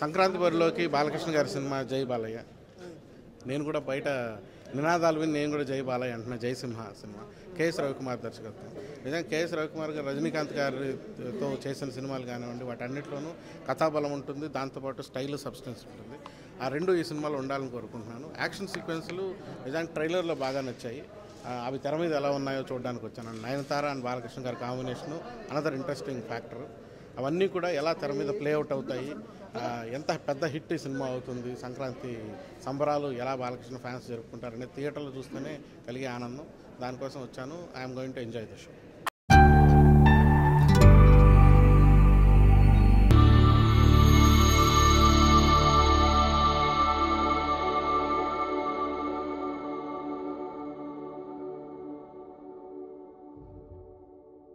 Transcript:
సంక్రాంతి బరిలోకి బాలకృష్ణ గారి సినిమా జై బాలయ్య నేను కూడా బయట నినాదాలు విని నేను కూడా జై బాలయ్య అంటున్నా జయసింహ సినిమా కేఎస్ రవికుమార్ దర్శకత్వం నిజంగా కేఎస్ రవికుమార్ గారు రజనీకాంత్ గారితో చేసిన సినిమాలు కానివ్వండి వాటన్నిటిలోనూ కథాబలం ఉంటుంది దాంతోపాటు స్టైల్ సబ్స్టెన్స్ ఉంటుంది ఆ రెండు ఈ సినిమాలో ఉండాలని కోరుకుంటున్నాను యాక్షన్ సీక్వెన్స్లు నిజానికి ట్రైలర్లో బాగా నచ్చాయి ఆ, అవి తెర మీద ఎలా ఉన్నాయో చూడడానికి వచ్చాను నయనతార అండ్ బాలకృష్ణ గారి కాంబినేషను అనదర్ ఇంట్రెస్టింగ్ ఫ్యాక్టర్ అవన్నీ కూడా ఎలా తెర మీద ప్లే అవుట్ అవుతాయి ఆ, ఎంత పెద్ద హిట్ ఈ సినిమా అవుతుంది సంక్రాంతి సంబరాలు ఎలా బాలకృష్ణ ఫ్యాన్స్ జరుపుకుంటారనే థియేటర్లో చూస్తేనే కలిగే ఆనందం దానికోసం వచ్చాను I'm going to enjoy the show